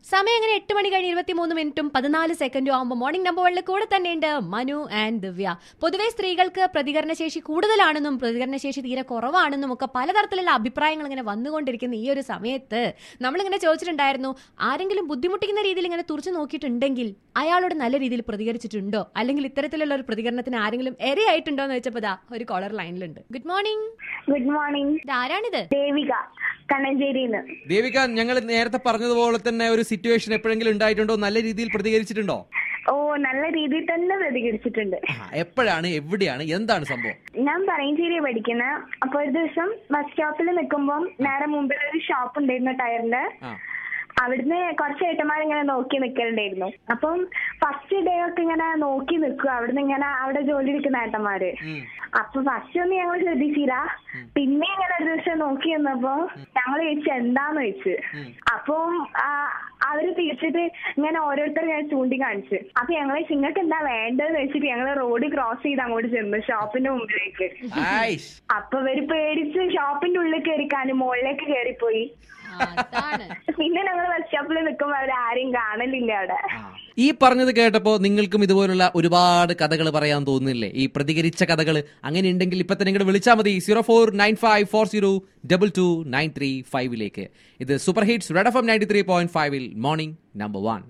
സമയം അങ്ങനെ എട്ട് മണി കഴിഞ്ഞ് ഇരുപത്തിമൂന്ന് മിനിറ്റും പതിനാല് സെക്കൻഡും ആകുമ്പോൾ മോർണിംഗ് നമ്പർ വണ്ണിൽ കൂടെ തന്നെയുണ്ട് മനു ആൻഡ് ദിവ്യ പൊതുവെ സ്ത്രീകൾക്ക് പ്രതികരണശേഷി കൂടുതലാണെന്നും പ്രതികരണശേഷി തീരെ കുറവാണെന്നും ഒക്കെ പലതരത്തിലുള്ള അഭിപ്രായങ്ങൾ ഇങ്ങനെ വന്നുകൊണ്ടിരിക്കുന്ന ഈ ഒരു സമയത്ത് നമ്മളിങ്ങനെ ചോദിച്ചിട്ടുണ്ടായിരുന്നു ആരെങ്കിലും ബുദ്ധിമുട്ടിക്കുന്ന രീതിയിൽ ഇങ്ങനെ തുറച്ചു നോക്കിയിട്ടുണ്ടെങ്കിൽ അയാളോട് നല്ല രീതിയിൽ പ്രതികരിച്ചിട്ടുണ്ടോ അല്ലെങ്കിൽ ഇത്തരത്തിലുള്ള ഒരു പ്രതികരണത്തിന് ആരെങ്കിലും ഇരയായിട്ടുണ്ടോ എന്ന് വെച്ചപ്പോൾ ദാ ഒരു കോളർ ലൈനിലുണ്ട് ഗുഡ് മോർണിംഗ് ഗുഡ് മോർണിംഗ് ഇതാരാണിത് ദേവിക കണ്ണഞ്ചേരിന്ന് ദേവിക ഞങ്ങൾ നേരത്തെ പറഞ്ഞതുപോലെ തന്നെ ഒരു സിറ്റുവേഷൻ എപ്പോഴെങ്കിലും ഉണ്ടായിട്ടുണ്ടോ നല്ല രീതിയിൽ പ്രതികരിച്ചിട്ടുണ്ടോ ഓ നല്ല രീതിയിൽ തന്നെ പ്രതികരിച്ചിട്ടുണ്ട് ആ, എപ്പോഴാണ് എവിടെയാണ് എന്താണ് സംഭവം ഞാൻ പറയഞ്ചേരി പഠിക്കുന്നത് അപ്പൊ ഒരു ദിവസം ബസ് സ്റ്റോപ്പിൽ നിൽക്കുമ്പോൾ നേരെ മുമ്പിൽ ഒരു ഷോപ്പ് ഉണ്ടായിരുന്നു ടയറിന്റെ ആ അവിടുന്ന് കുറച്ച് ഏട്ടന്മാർ ഇങ്ങനെ നോക്കി നിൽക്കലുണ്ടായിരുന്നു അപ്പം ഫസ്റ്റ് ഡേ ഒക്കെ ഇങ്ങനെ നോക്കി നിൽക്കുക അവിടുന്ന് ഇങ്ങനെ അവിടെ ജോലി എടുക്കുന്ന ഏട്ടന്മാര് ഉം. അപ്പൊ ഫസ്റ്റ് ഒന്നും ഞങ്ങൾ ശ്രദ്ധിച്ചില്ല പിന്നെ ഇങ്ങനെ ഒരു ദിവസം നോക്കി വന്നപ്പോ ഞങ്ങൾ ചോദിച്ചു എന്താന്ന് ചോദിച്ചു അപ്പം ആ, അവര് തിരിച്ചിട്ട് ഇങ്ങനെ ഓരോരുത്തർ ഇങ്ങനെ ചൂണ്ടിക്കാണിച്ചു അപ്പൊ ഞങ്ങളെ നിങ്ങൾക്ക് എന്താ വേണ്ടതെന്ന് വെച്ചിട്ട് ഞങ്ങള് റോഡ് ക്രോസ് ചെയ്ത് അങ്ങോട്ട് ചെന്നു ഷോപ്പിന്റെ മുമ്പിലേക്ക് ആയിഷ് അപ്പൊ ഇവര് പേടിച്ച് ഷോപ്പിന്റെ ഉള്ളിൽ കയറിക്കാനും മുകളിലേക്ക് കയറിപ്പോയി അതാണ് പിന്നെ ഞങ്ങൾ ബസ് സ്റ്റോപ്പിൽ നിൽക്കുമ്പോ അവര് ആരെയും കാണലില്ല അവിടെ ഈ പറഞ്ഞത് കേട്ടപ്പോ നിങ്ങൾക്കും ഇതുപോലുള്ള ഒരുപാട് കഥകൾ പറയാൻ തോന്നുന്നില്ലേ ഈ പ്രതികരിച്ച കഥകൾ അങ്ങനെ ഉണ്ടെങ്കിൽ ഇപ്പൊ തന്നെ ഇങ്ങോട്ട് വിളിച്ചാൽ മതി zero four nine five four zero double two nine three ഫൈവിലേക്ക് ഇത് super hits red F M ninety three point ഫൈവിൽ മോർണിംഗ് നമ്പർ വൺ